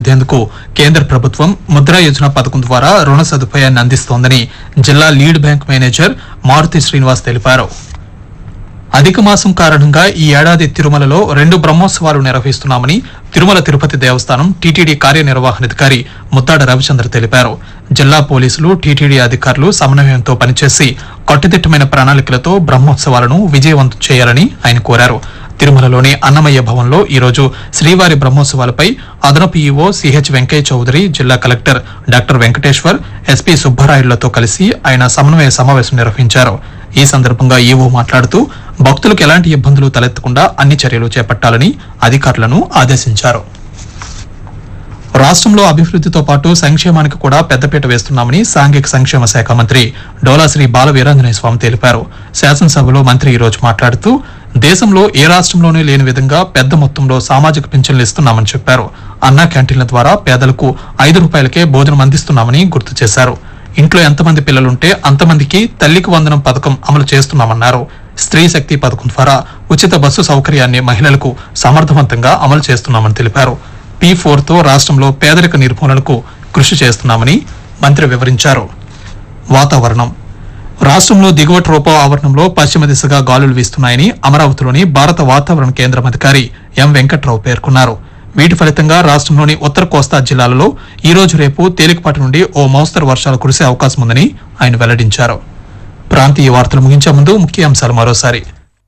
తీర్చిదిద్దేందుకు కేంద్ర ప్రభుత్వం ముద్రా యోజన పథకం ద్వారా రుణ సదుపాయాన్ని అందిస్తోందని జిల్లా lead bank manager Maruthi Srinivas తెలిపారు అధిక మాసం కారణంగా ఈ ఏడాది తిరుమలలో రెండు బ్రహ్మోత్సవాలు నిర్వహిస్తున్నామని తిరుమల తిరుపతి దేవస్థానం టీటీడీ కార్యనిర్వహణాధికారి ముత్తాడ రవిచంద్ర తెలిపారు జిల్లా పోలీసులు టీటీడీ అధికారులు సమన్వయంతో పనిచేసి కట్టుదిట్టమైన ప్రణాళికలతో బ్రహ్మోత్సవాలను విజయవంతం చేయాలని ఆయన కోరారు తిరుమలలోని అన్నమయ్య భవన్లో ఈ రోజు శ్రీవారి బ్రహ్మోత్సవాలపై అదనపు ఈవో సిహెచ్ వెంకయ్య చౌదరి జిల్లా కలెక్టర్ డాక్టర్ వెంకటేశ్వర్ ఎస్పీ సుబ్బారాయుడులతో కలిసి ఆయన సమన్వయ సమావేశం నిర్వహించారు ఈ సందర్భంగా ఈవో మాట్లాడుతూ భక్తులకు ఎలాంటి ఇబ్బందులు తలెత్తకుండా అన్ని చర్యలు చేపట్టాలని అధికారులను ఆదేశించారు రాష్ట్రంలో అభివృద్ధితో పాటు సంక్షేమానికి కూడా పెద్దపీట వేస్తున్నామని సాంఘిక సంక్షేమ శాఖ మంత్రి డోలాశ్రీ బాల వీరాంజనేయ స్వామి తెలిపారు శాసనసభలో మంత్రి ఈ రోజు మాట్లాడుతూ దేశంలో ఏ రాష్ట్రంలోనూ లేని విధంగా పెద్ద మొత్తంలో సామాజిక పింఛన్లు ఇస్తున్నామని చెప్పారు అన్నా క్యాంటీన్ల ద్వారా పేదలకు ఐదు రూపాయలకే భోజనం అందిస్తున్నామని గుర్తు చేశారు ఇంట్లో ఎంతమంది పిల్లలుంటే అంతమందికి తల్లికి వందనం పథకం అమలు చేస్తున్నామన్నారు స్త్రీ శక్తి పథకం ద్వారా ఉచిత బస్సు సౌకర్యాన్ని మహిళలకు సమర్థవంతంగా అమలు చేస్తున్నామని తెలిపారు పీ ఫోర్ తో రాష్ట్రంలో పేదరిక నిర్మూలనకు కృషి చేస్తున్నామని మంత్రి వివరించారు వాతావరణం రాష్ట్రంలో దిగువ ట్రోపో ఆవరణంలో పశ్చిమ దిశగా గాలులు వీస్తున్నాయని అమరావతిలోని భారత వాతావరణ కేంద్రం అధికారి ఎం వెంకట్రావు పేర్కొన్నారు వీటి ఫలితంగా రాష్ట్రంలోని ఉత్తర కోస్తా జిల్లాలలో ఈ రోజు రేపు తేలికపాటి నుండి ఓ మోస్తరు వర్షాలు కురిసే అవకాశం ఉందని ఆయన వెల్లడించారు ప్రాంతీయ వార్తలు ముగించే ముందు ముఖ్య అంశాలు మరోసారి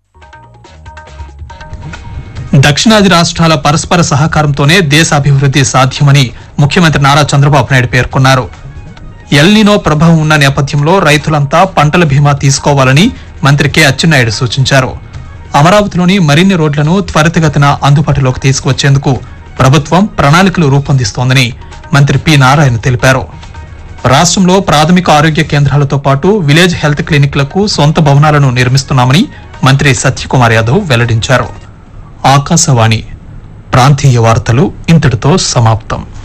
దక్షిణాది రాష్ట్రాల పరస్పర సహకారంతోనే దేశ అభివృద్ధి సాధ్యమని ముఖ్యమంత్రి నారా చంద్రబాబు నాయుడు పేర్కొన్నారు ఎల్నినో ప్రభావం ఉన్న నేపథ్యంలో రైతులంతా పంటల బీమా తీసుకోవాలని మంత్రి కె అచ్చెన్నాయుడు సూచించారు అమరావతిలోని మరిన్ని రోడ్లను త్వరితగతిన అందుబాటులోకి తీసుకువచ్చేందుకు ప్రభుత్వం ప్రణాళికలు రూపొందిస్తోందని మంత్రి పి నారాయణ తెలిపారు రాష్ట్రంలో ప్రాథమిక ఆరోగ్య కేంద్రాలతో పాటు విలేజ్ హెల్త్ క్లినిక్లకు సొంత భవనాలను నిర్మిస్తున్నామని మంత్రి సత్యకుమార్ యాదవ్ వెల్లడించారు ఆకాశవాణి ప్రాంతీయ వార్తలు ఇంతటితో సమాప్తం